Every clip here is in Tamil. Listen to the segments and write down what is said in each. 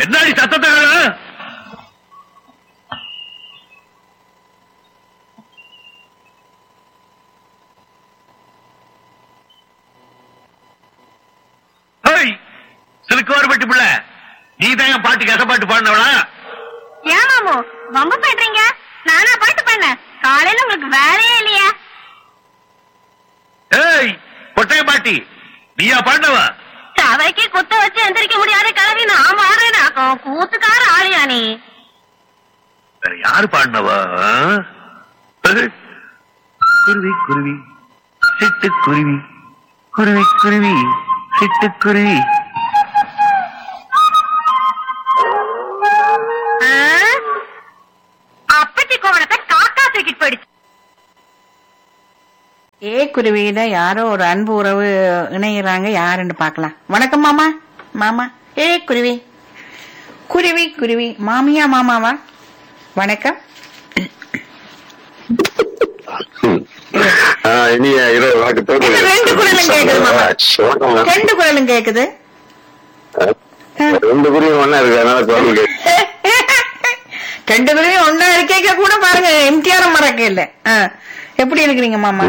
என்னடி சத்தத்தை காணோம்? ஹேய், சிலுக்குவார் பட்டி பிள்ளை நீ தான் என் பாட்டு கசப்பாட்டு பாடினவளா ஏன் மாமு வம்பு பண்றீங்க நானா பாட்டு பண்ணேன் காலையில உங்களுக்கு வேலையே இல்லையா ஏய் கொட்டைய பாட்டி நீயா பாடினவ சபைக்கு குத்த வச்சு எந்திரிக்க முடியாத கிளவி நான் மாறேனாக்கும் கூத்துக்கார ஆளியா நீ வேற யாரு பாடினவ ஆ? ஏய், குருவி குருவி சிட்டு குருவி குருவி குருவி சிட்டு குருவி ஆ? அப்பச்சி கோவணத்தை காக்கா தூக்கிட்டு போயிடுச்சு ஏ குருவியில யாரோ ஒரு அன்பு உறவு இணையறாங்க யாருன்னு பார்க்கலாம் வணக்கம் மாமா மாமா ஏ குருவி குருவி குருவி மாமியா மாமாவா வணக்கம் ஆஹ் இனிய இரவு வணக்கத்தோடு இது ரெண்டு குரலும் கேக்குது மாமா. வணக்கம் மேம். ரெண்டு குரலும் கேக்குது ரெண்டு குருவியும் ஒண்ணா இருக்கு அதனால குரல் கேக்கு ரெண்டு குருவியும் ஒன்னா இருக்கேக்க கூட பாருங்க எம்டிஆர் மறக்க இல்ல ஆ. எப்படி இருக்கிறீங்க மாமா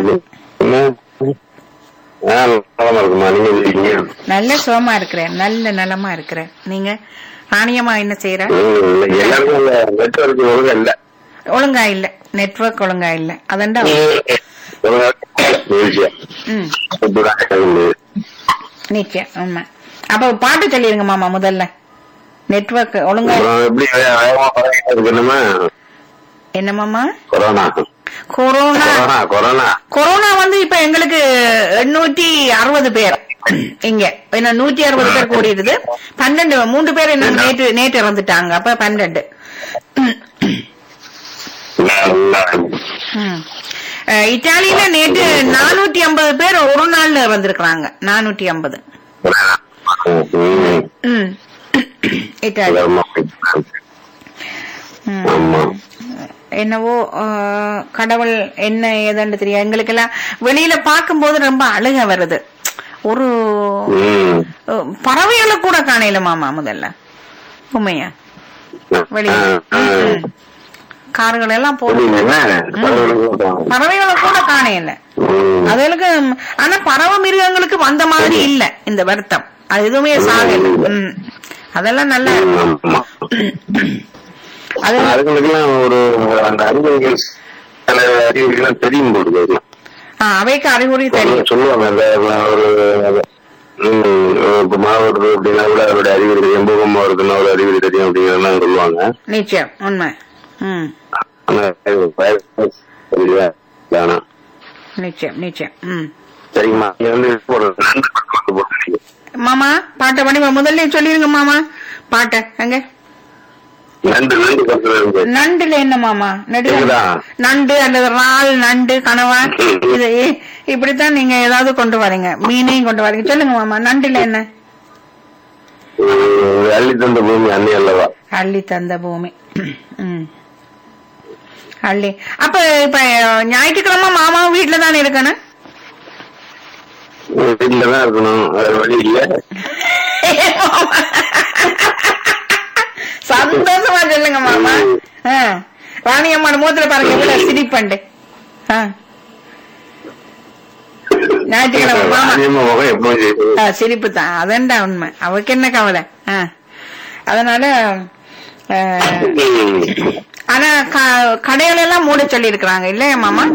ஆஹ் நலமா இருக்குமா நீங்க எப்படி இருக்கீங்க நல்ல சுகமா இருக்கிறேன் நல்ல நலமா இருக்கிறேன் நீங்க ராணியம்மா என்ன செய்யற ம், எல்லாருக்கும் இந்த நெட்வொர்க் ஒழுங்கா இல்ல ஒழுங்கா இல்ல நெட்வொர்க் ஒழுங்கா இல்ல அதண்டா ஒழுங்கா மகிழ்ச்சியா ம் இப்படிதான் கேட்க முடியுது. நிச்சயம் உண்மை அப்ப பாட்டு சொல்லிருங்க மாமா முதல்ல நெட்வொர்க் ஒழுங்கா அப்புறம் எப்படி வே- வேகமா பரவிட்டு இருக்கு நம்ம என்ன மாமா corona corona corona corona corona வந்து இப்ப எங்களுக்கு எண்ணூற்றி அறுபது பேர் இங்க என்ன நூற்றி அறுபது பேர் கூடிடுது பன்னெண்டு மூன்று பேர் என்ன நேற்று நேற்று இறந்துட்டாங்க அப்ப பன்னெண்டு ம். அஹ், இத்தாலியில நேற்று நானூத்தி ஐம்பது பேர் ஒரு நாள்ல இறந்திருக்கிறாங்க நானூத்தி ஐம்பது ம். ம் இத்தாலி ஆமா. ம். ஆமா என்னவோ அஹ், கடவுள் என்ன ஏதுன்னு தெரியாது எங்களுக்கெல்லாம் வெளியில பார்க்கும்போது ரொம்ப அழுக வருது ஒரு ம். அஹ், பறவைகளை கூட காணையில மாமா முதல்ல உண்மையா வெளியில ஆ, ஆ. ம். கார்கள் எல்லாம் போட்டு புரியுதுங்களா? பரவாயில்ல, சொல்றாங்க. பறவைகளை கூட காணையில ம். அதுகளுக்கு ம், ஆனா பறவை மிருகங்களுக்கு வந்த மாதிரி இல்ல இந்த வருத்தம் அது எதுவுமே சாகல ம். அதெல்லாம் நல்லா இருக்கும் ஆமா. அது அதுங்களுக்கெல்லாம் ஒரு அந்த அறிகுறிகள் சில அறிகுறிகள் தெரியும் போது அதெல்லாம். ஆ, அவைக்கு அறிகுறி தெரியும் சொல்லுவாங்க அந்த ஒரு ம், இப்ப மாவட்டம் அப்படின்னா கூட அதோட அறிகுறி தெரியும் பூகம்பம் இருக்குன்னா ஒரு அறிகுறி தெரியும் அப்படிங்கறதெல்லாம் சொல்லுவாங்க நிச்சயம் உண்மை ம் ஆனா virus தெரியல. ஆனா நிச்சயம் நிச்சயம் ம் சரிங்கம்மா நீங்க வந்து ஒரு நன்றி கொண்டு போட்டுருக்கீங்க மாமா பாட்டை பண்ணி முதல்ல சொல்லிருங்க மாமா பாட்டை அங்க நன்றி நன்றி கத்துறது நண்டுல என்ன மாமா நடு கேக்குதா? நண்டு அல்லது இறால் நண்டு கனவா இது இப்படித்தான் நீங்க ஏதாவது கொண்டு வரீங்க மீனையும் கொண்டு வரீங்க சொல்லுங்க மாமா நண்டுல என்ன அள்ளி தந்த பூமி அன்னி அல்லவா அள்ளி தந்த பூமி ம் அள்ளி அப்ப இப்ப ஞாயிற்றுக்கிழமை மாமாவும் வீட்டுல தானே இருக்கணும் வீட்டுல தான் இருக்கணும் வேற வழி இல்ல சந்தோஷமா சொல்லுங்க மாமா ஆ. ராணி அம்மா மூத்துல பாருங்க எவ்வளவு சிரிப்பண்டு ஆ. ஞாயிற்றுக்கிழமை மாமா ராணியம்மா முகம் எப்பவும் செய்யுது. ஆ, சிரிப்பு தான் அதண்டா உண்மை அவருக்கு என்ன கவலை ஆ. அதனால ஆ, ம். ஆனா க- கடைகள் எல்லாம் மூட சொல்லி இருக்கிறாங்க இல்லையா மாமா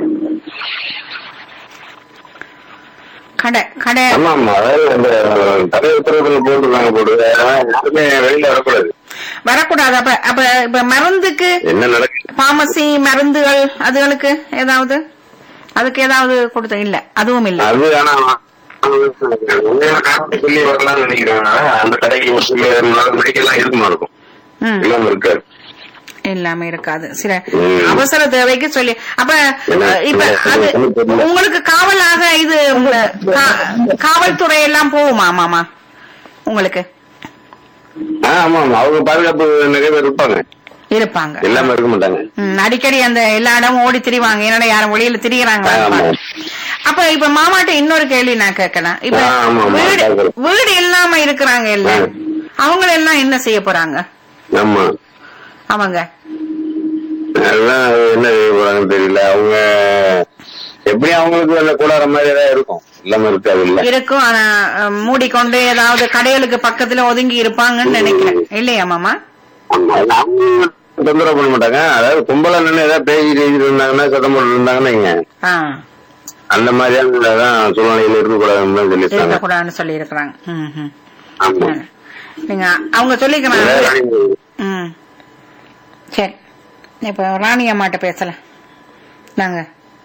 கடை கடை ஆமா ஆமா அதாவது அந்த தடை உத்தரவுல போட்டுருக்காங்க போட்டு யாருமே வெளியில வரக்கூடாது வரக்கூடாது அப்ப அப்ப இப்ப மருந்துக்கு என்ன நடக்குது பார்மசி மருந்துகள் அதுகளுக்கு ஏதாவது அதுக்கு ஏதாவது கொடுத்த இல்ல அதுவும் இல்ல அது ஆனா உண்மையான காரணத்தை சொல்லி வரலாம்னு நினைக்கிறேன் அந்த கடைக்கு ஒரு சில மெடிக்கல்லாம் இருக்குமா இருக்கும் ம் இல்லாம இருக்காது இல்லாம இருக்காது சில ம். அவசர தேவைக்கு சொல்லி அப்ப என்ன, அஹ், இப்ப என்ன, அது என்ன தெரியல. உங்களுக்கு காவலாக இது உங்க கா- காவல்துறை எல்லாம் போகுமா மாமா உங்களுக்கு ஆ, ஆமா ஆமா அவங்க பாதுகாப்பு நிறைய பேர் இருப்பாங்க இருப்பாங்க இல்லாம இருக்க மாட்டாங்க ம், அடிக்கடி அந்த எல்லா இடமும் ஓடி திரிவாங்க என்னடா யாரும் வெளியில திரிகிறாங்க ஆமா. அப்ப இப்ப மாமாட்ட இன்னொரு கேள்வி நான் கேட்கலாம் இப்ப ஆ, ஆமா, ஆமா. வீடு வீடு இல்லாம இருக்கிறாங்க இல்ல ஆ. அவங்கள எல்லாம் என்ன செய்ய போறாங்க ஆமா அவங்க அதெல்லாம் என்ன செய்ய போறாங்கன்னு தெரியல அவங்க எப்படி அவங்களுக்கு அந்த கூடார மாதிரி ஏதாவது இருக்கும் இல்லாம இருக்காது இல்ல இருக்கும் ஆனா அஹ், மூடிக்கொண்டு ஏதாவது கடைகளுக்கு பக்கத்துல ஒதுங்கி இருப்பாங்கன்னு நினைக்கிறேன் இல்லையா மாமா தொந்தரவு பண்ண மாட்டாங்க அதாவது கும்பலா நின்று ஏதாவது பேசி பேசிட்டு இருந்தாங்கன்னா சத்தம் போட்டு இருந்தாங்கன்னா வைங்க, ஆ அந்த மாதிரியான சூழ்நிலையில இருக்கக்கூடாதுன்னு தான் சொல்லியிருக்காங்க இருக்கக்கூடாதுன்னு சொல்லி இருக்கிறாங்க ஆமா நீங்க அவங்க சொல்லிக்கிறாங்க ஏதாவது ம் சரி இப்ப ராணி அம்மாட்ட பேசலாம் நாங்க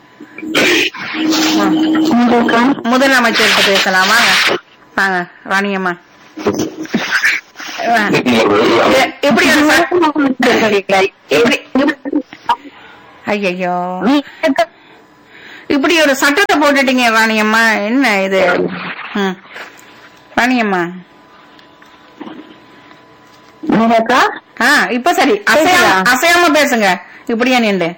ஆ. முதலமைச்சர்கிட்ட பேசலாம் வாங்க வாங்க ராணி அம்மா வா. எ- எப்படி ஒரு ச- எப்படி- ஐயையோ இப்படி ஒரு சட்டத்தை போட்டுட்டீங்க ராணியம்மா என்ன இது ம். ராணியம்மா ஆ இப்ப சரி அசையாம அசையாம பேசுங்க இப்படியா நின்று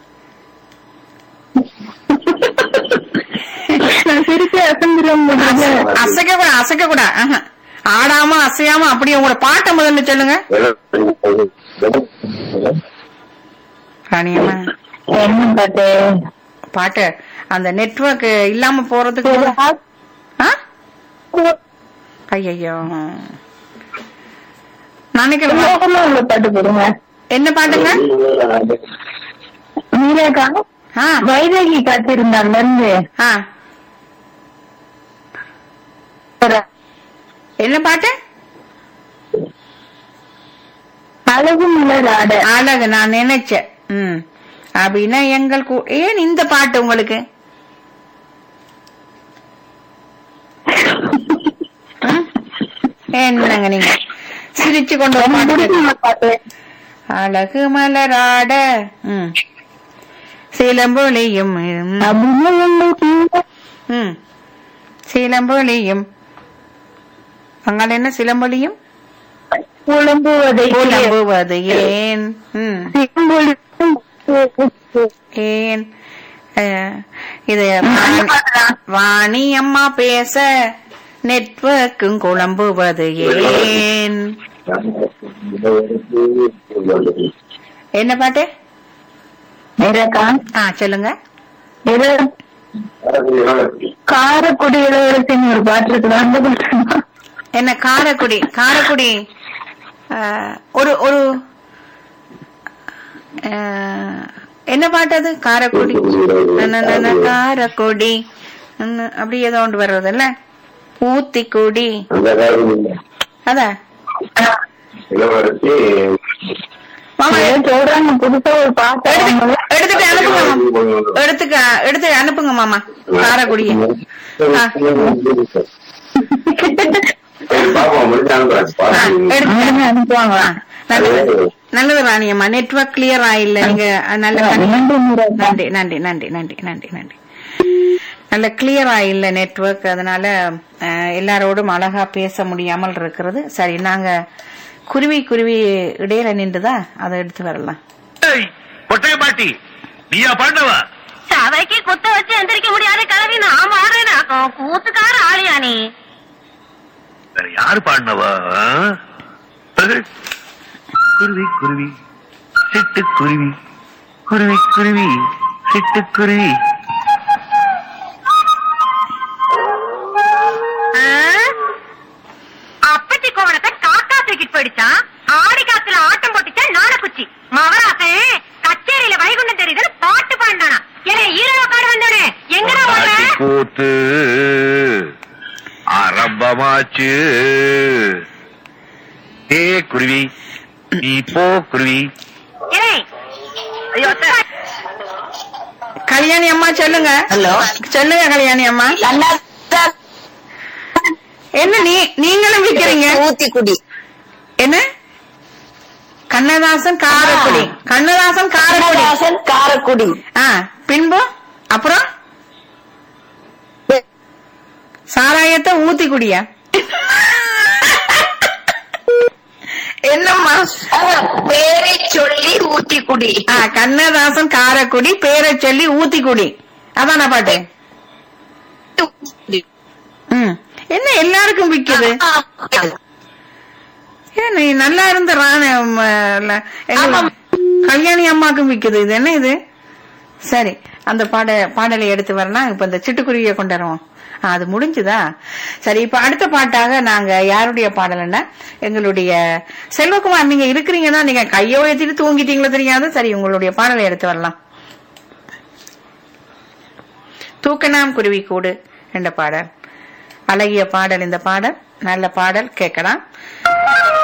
அசைக்க கூட அசைக்க கூட ஆஹா. ஆடாம அசையாம அப்படியே உங்களோட பாட்டை முதல்ல சொல்லுங்க ராணியம்மா பாட்டு அந்த நெட்வொர்க் இல்லாம போறதுக்கு ஆ? ஐயையோ நினைக்கிறேன் பாட்டு போடுங்க என்ன பாட்டுங்க மீராக்கா ஆ வைரகி காத்திருந்தாங்க இருந்து ஆ என்ன பாட்டு அழகு மலர் ஆட அழகு நான் நினைச்சேன் ம் அப்படின்னா எங்கள் கூ- ஏன் இந்த பாட்டு உங்களுக்கு ம்? என்னங்க நீங்க சிரிச்சு கொண்டு ஒரு பாட்டு கேட்டு- பாட்டு அழகு மலராட ம் சிலம்பொலியும் ம், ம் சிலம்பொலியும் அங்கால என்ன சிலம்பொலியும் புலம்புவதை புலம்புவது ஏன் ம் ஏன் அஹ், இது வாணி- வாணி அம்மா பேச நெட்வொர்க்கும் குழம்புவது ஏன் என்ன பாட்டு மீராக்கா ஆ சொல்லுங்க காரக்குடி இளவரசின்னு ஒரு பாட்டு இருக்குது அந்த பாட்டு என்ன காரக்குடி காரக்குடி அஹ், ஒரு ஒரு அஹ், என்ன பாட்டு அது காரக்குடி நன நன காரக்குடி நன, அப்படி ஏதோ ஒன்று வர்றது இல்ல ஊத்தி குடி அதான் இளவரசி மாமா ஏதோ சொல்றாங்க புதுசா ஒரு பாட்டு எடுத்து- எடுத்துட்டு அனுப்புங்க மாமா. எடுத்துக்க எடுத்து அனுப்புங்க மாமா காரக்குடிய ஆ. பாப்போம் முடிஞ்சு அனுப்புறேன் ஆ, பாப்போம். எடுத்து அனுப்புவாங்க ஆ, நல்லது நல்லது ராணியம்மா நெட்வொர்க் கிளியர் ஆயில்ல நீங்க அஹ், நல்ல நன்றி மீராக்கா நன்றி நன்றி நன்றி நன்றி நன்றி நன்றி நல்ல கிளியர் ஆயில்ல நெட்வொர்க் அதனால அஹ், எல்லாரோடும் அழகா பேச முடியாமல் இருக்கிறது சரி நாங்க குருவி குருவி இடையில நின்றுதா அதை எடுத்து வரலாம் ஏய், பொட்டைய பாட்டி நீயா பாண்டவா சபைக்கு குத்த வச்சு எந்திரிக்க முடியாத கிளவி நான் மாறேனா கூத்துக்கார ஆளியா நீ வேற யாரு பாடினவா ஆ? குருவி குருவி சிட்டு குருவி குருவி குருவி சிட்டு குருவி அப்பச்சி கோவணத்தை காக்கா தூக்கிட்டு போயிடுச்சான் ஆடி காத்துல ஆட்டம் போட்டுச்சா நாணக்குச்சி மகராசன் கச்சேரியில வைகுண்டம் தெரியுது பாட்டு பாண்டானா என்ன ஈரோ காடு வந்தானே எங்கடா பாட்டி ஓடுற கூத்து ஆரம்பமாச்சு ஏ குருவி நீ போ குருவி ஏய், ஐயோ அத்தை. கல்யாணி அம்மா சொல்லுங்க ஹலோ சொல்லுங்க கல்யாணி அம்மா நல்லா என்ன நீ நீங்களும் விக்கிறீங்க ஊத்தி குடி என்ன கண்ணதாசன் காரக்குடி கண்ணதாசன் காரக்குடி கண்ணதாசன் காரக்குடி ஆ பின்பு அப்புறம் சாராயத்தை ஊத்தி குடியா என்னம்மா பேரை சொல்லி ஊத்தி குடி ஆ கண்ணதாசன் காரக்குடி பேரை சொல்லி ஊத்தி குடி அதான பாட்டு ம் என்ன எல்லாருக்கும் விக்குது ஏன் நீ நல்லா இருந்த ராண ம, ல- எங்க கல்யாணி அம்மாக்கும் விக்குது இது என்ன இது சரி அந்த பாட பாடலை எடுத்து வரலாம் இப்ப இந்த சிட்டுக்குருவியை கொண்டு வருவோம் ஆ, அது முடிஞ்சுதா சரி இப்ப அடுத்த பாட்டாக நாங்க யாருடைய பாடல்னா எங்களுடைய செல்வகுமார் நீங்க இருக்கிறீங்கன்னா நீங்க கையை உயர்த்திட்டு தூங்கிட்டீங்களோ தெரியாது சரி உங்களுடைய பாடலை எடுத்து வரலாம் தூக்கணாம் குருவி கூடு என்ற பாடல் அழகிய பாடல் இந்த பாடல் நல்ல பாடல் கேட்கலாம்